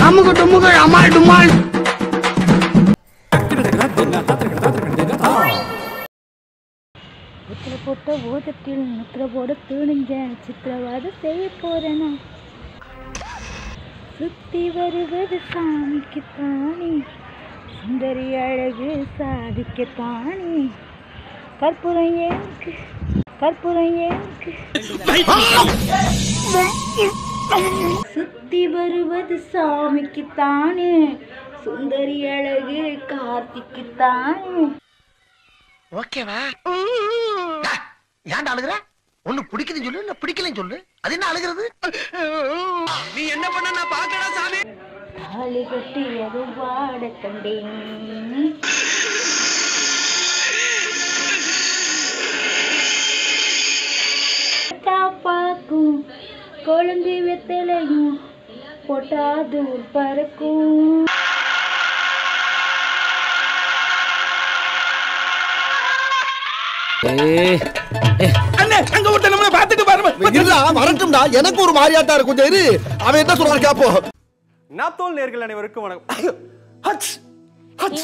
அமுகு டுமுகு அமால் டுமால் முத்திர போட்ட ஓதத்தில் முத்திர போட துணிஞ்சேன் சித்திரவாத செய்ய போறேனா சுத்தி வருவது சாமிக்கு தானே சுந்தரி அழகு சாதிக்கத்தானே கற்பூரம் ஏனுக்கு கற்பூரம் ஏனுக்கு சுத்தி வருவது சாமிக்கு தானே சுந்தரி அழகு கார்த்திக்கு தானே ஓகேவா ஏன்டா அழுகுற ஒண்ணு பிடிக்குதுன்னு சொல்லு இல்ல பிடிக்கலன்னு சொல்லு அது என்ன அழுகிறது நீ என்ன பண்ண நான் பாக்கடா சாமி தாலி கட்டி அது வாட கண்டேன் பாக்கும் கொழுந்து வெத்தலையும் பொட்டாது பறக்கும் அண்ணே அங்க ஒருத்தன் நம்மள பாத்துட்டு பாருங்க இருடா வரட்டும்டா எனக்கு ஒரு மாதிரியாட்டா இருக்கு கொஞ்சம் இரு அவன் என்ன சொல்றான் கேப்போம் நாத்தோல் நேர்கள் அனைவருக்கும் வணக்கம் ஹச் ஹச்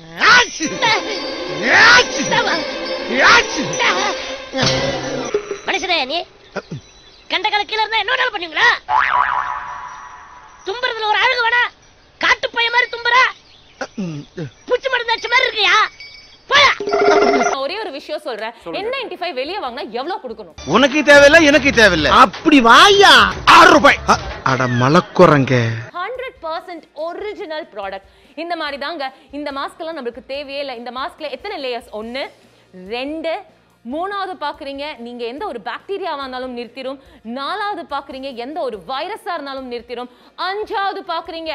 மனுஷனே நீ கண்ட கலக்கில இருந்தா என்ன வேணாலும் பண்ணுவீங்களா தும்புறதுல ஒரு அழகு வேணா காட்டு பைய மாதிரி தும்புற பூச்சி மருந்து அடிச்ச மாதிரி இருக்கியா போயா நான் ஒரே ஒரு விஷயம் சொல்றேன் என் நைன்டி ஃபைவ் வெளியே வாங்கினா எவ்வளவு கொடுக்கணும் உனக்கு தேவையில்ல எனக்கு தேவையில்ல அப்படி வாயா ஆறு ரூபாய் அட மலக்குறங்க ஹண்ட்ரட் பர்சன்ட் ஒரிஜினல் ப்ராடக்ட் இந்த மாதிரி தாங்க இந்த மாஸ்க் எல்லாம் நம்மளுக்கு தேவையே இல்லை இந்த மாஸ்க்ல எத்தனை லேயர்ஸ் ஒன்னு ரெண்டு மூணாவது பாக்குறீங்க நீங்க எந்த ஒரு பாக்டீரியாவா இருந்தாலும் நிறுத்திடும் நாலாவது பாக்குறீங்க எந்த ஒரு வைரஸா இருந்தாலும் நிறுத்திடும் அஞ்சாவது பாக்குறீங்க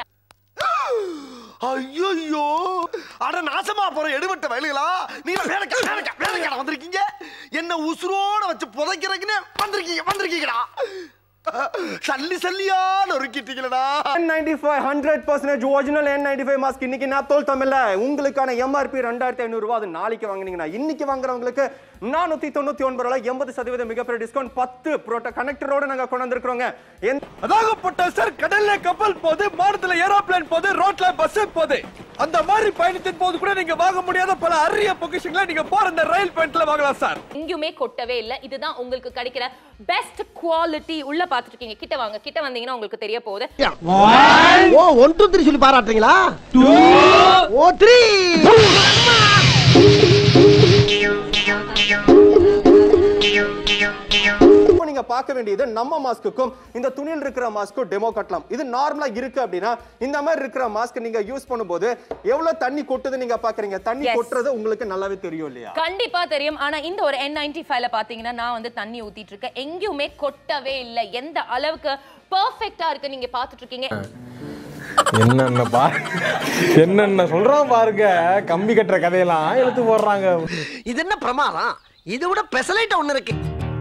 ஐயோ அட நாசமா போற எடுபட்ட வயலுகளா நீங்க வேலைக்கா வேலைக்கா வேலைக்கா வந்திருக்கீங்க என்ன உசுரோட வச்சு புதைக்கிறதுக்குன்னு வந்திருக்கீங்க வந்திருக்கீங்கடா சல்லி சல்லியா நொறுக்கிட்டீங்களடா N95 hundred percentage original N ninety five mask இன்னைக்கு நான் தோல் தமிழ்ல உங்களுக்கான எம்ஆர்பி ரெண்டாயிரத்தி ஐநூறு ரூபாய் அது நாளைக்கு வாங்குனீங்கன்னா இன்னைக்கு வாங்குறவங்களுக்கு நானூத்தி தொண்ணூத்தி ஒன்பது ரூபாய் எண்பது சதவீதம் மிகப்பெரிய டிஸ்கவுண்ட் பத்து ப்ரோட்டோ கனெக்டரோட நாங்க கொண்டு வந்திருக்கிறோங்க அதாகப்பட்ட சார் கடல்ல கப்பல் போது மாடத்துல ஏரோப்ளேன் போது ரோட்ல பஸ் போது அந்த மாதிரி பயணத்தின் போது கூட நீங்க வாங்க முடியாத பல அரிய பொக்கிஷங்களை நீங்க போற இந்த ரயில் பயணத்துல வாங்கலாம் சார் எங்கேயுமே கொட்டவே இல்லை இதுதான் உங்களுக்கு கிடைக்கிற பெஸ்ட் குவாலிட்டி உள்ள பார்த்துட்டு இருக்கீங்க கிட்ட வாங்க கிட்ட வந்தீங்கன்னா உங்களுக்கு தெரிய போகுது ஓ ஒன் டூ த்ரீ சொல்லி பாராட்டுறீங்களா ஓ த்ரீ இப்போ நீங்க பார்க்க வேண்டியது நம்ம மாஸ்க்குக்கும் இந்த துணியில் இருக்கிற மாஸ்க்கும் டெமோ கட்டலாம் இது நார்மலா இருக்கு அப்படின்னா இந்த மாதிரி இருக்கிற மாஸ்க் நீங்க யூஸ் பண்ணும்போது எவ்வளவு தண்ணி கொட்டுது நீங்க பாக்குறீங்க தண்ணி Yes. கொட்டுறது உங்களுக்கு நல்லாவே தெரியும் இல்லையா கண்டிப்பா தெரியும் ஆனா இந்த ஒரு என் நைன்டி ஃபைவ்ல பாத்தீங்கன்னா நான் வந்து தண்ணி ஊத்திட்டு இருக்கேன் எங்கேயுமே கொட்டவே இல்லை எந்த அளவுக்கு பெர்ஃபெக்ட்டா இருக்கு நீங்க பாத்துட்டு இருக்கீங்க என்னென்ன பா என்னென்ன சொல்றான் பாருங்க கம்பி கட்டுற கதையெல்லாம் எடுத்து போடுறாங்க இது என்ன பிரமாதம் இதை விட பெசலைட் ஒண்ணு இருக்கு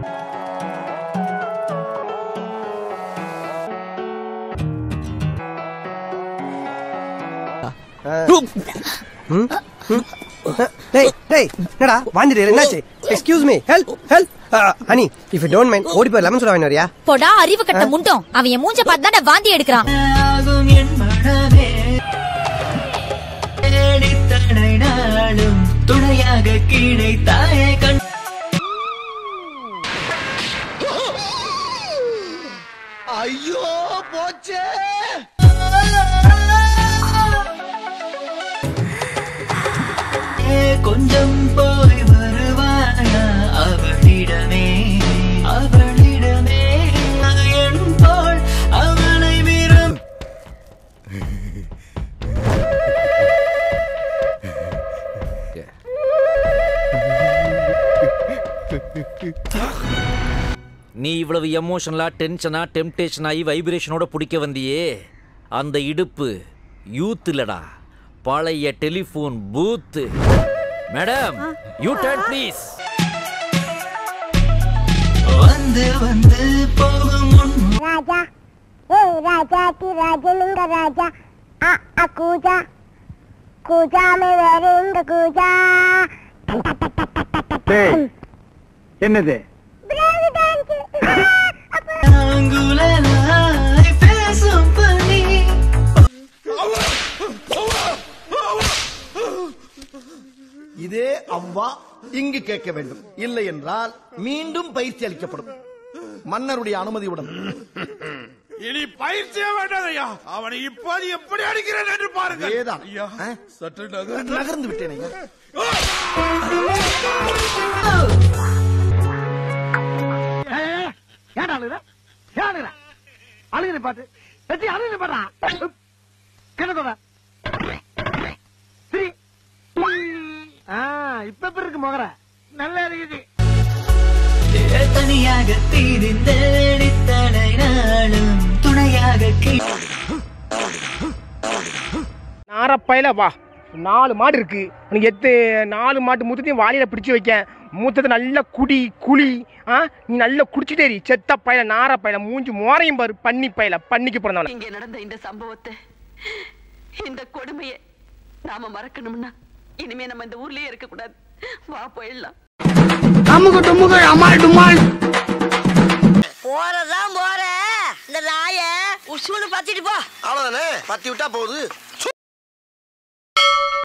டேய் டேய் என்னடா வாந்திடு என்னாச்சு excuse me help help honey if you don't mind ஓடி போய் லெமன் சோடா வாங்கி வரியா போடா அறிவு கட்ட முண்டோம் அவன் என் மூஞ்ச பார்த்து தானே வாந்தி எடுக்கிறான் துணையாக கிடைத்தாயே கண் ஐயோ போச்சே கொஞ்சம் போய் வருவாயா அவளிடமே அவளிடமே என் போல் அவளை விரும் நீ இவ்வளவு எமோஷனலா டென்ஷனா டெம்டேஷன் ஆகி வைப்ரேஷனோட பிடிக்க வந்தியே அந்த இடுப்பு யூத் இல்லடா பழைய டெலிஃபோன் பூத்து மேடம் யூ டர்ன் ப்ளீஸ் வந்து வந்து போகும் முன் ராஜா ஏய் ராஜாத்தி ராஜலிங்க ராஜா ஆ ஆ கூஜா கூஜா மே வேறெங்க கூஜா என்னது அங்குலலாய் பேசும் பனி இங்கு கேட்க வேண்டும் இல்லை என்றால் மீண்டும் பயிற்சி அளிக்கப்படும் மன்னருடைய அனுமதியுடன் இனி பயிற்சியே வேண்டாம் ஐயா அவனை இப்போது எப்படி அடிக்கிறேன் என்று பாருங்கள் அதேதான். ஐயா ஆ? சற்று நகர்ந்து நகர்ந்து விட்டேன் ஐயா ஏன் அழுகுற ஏன் அழுகுற அழுகுற பாட்டு வெற்றி அழுகுற பாட்டா கிணத்தோட சரி ஆ இப்ப எப்படி இருக்கு முகர நல்லா இருக்குது தனியாக தீரிந்தடித்தனை நாளும் துணையாக கீ நாரப்பையில வா நாலு மாடு இருக்கு உனக்கு எத்து நாலு மாட்டு மூத்தத்தையும் வாளியில பிடிச்சு வைக்க மூத்தத்தை நல்லா குடி குழி ஆ நீ நல்லா குடிச்சிட்டேரி செத்த பையில நார பையில மூஞ்சி மோரையும் பாரு பண்ணி பையில பண்ணிக்கு பிறந்தவன இங்க நடந்த இந்த சம்பவத்தை இந்த கொடுமையை நாம மறக்கணும்னா இனிமே நம்ம இந்த ஊர்லயே இருக்க கூடாது வா போயிடலாம் அம்முக்கு டும்முக்கு அம்மாள் டும்மாள் போறதான் போற இந்த நாய உசுன்னு பத்திட்டு போ அவ்வளவுதானே பத்தி விட்டா போகுது